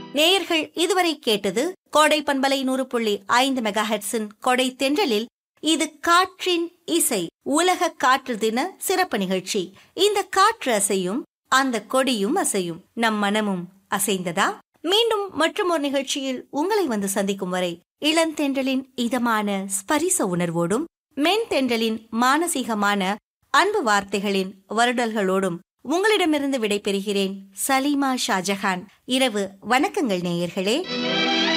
நேயர்கள் இதுவரை கேட்டது கோடை பண்பலை நூறு புள்ளி ஐந்து மெகா ஹெட்ஸின் கொடை தென்றலில் இது காற்றின் இசை உலக காற்று தின சிறப்பு நிகழ்ச்சி இந்த காற்று அசையும் அந்த கொடியும் அசையும் நம் மனமும் அசைந்ததா மீண்டும் மற்றும் ஒரு நிகழ்ச்சியில் உங்களை வந்து சந்திக்கும் வரை இளந்தென்றலின் இதமான ஸ்பரிச உணர்வோடும் மென்தென்றலின் மானசீகமான அன்பு வார்த்தைகளின் வருடல்களோடும் உங்களிடமிருந்து விடைபெறுகிறேன் சலீமா ஷாஜஹான் இரவு வணக்கங்கள் நேயர்களே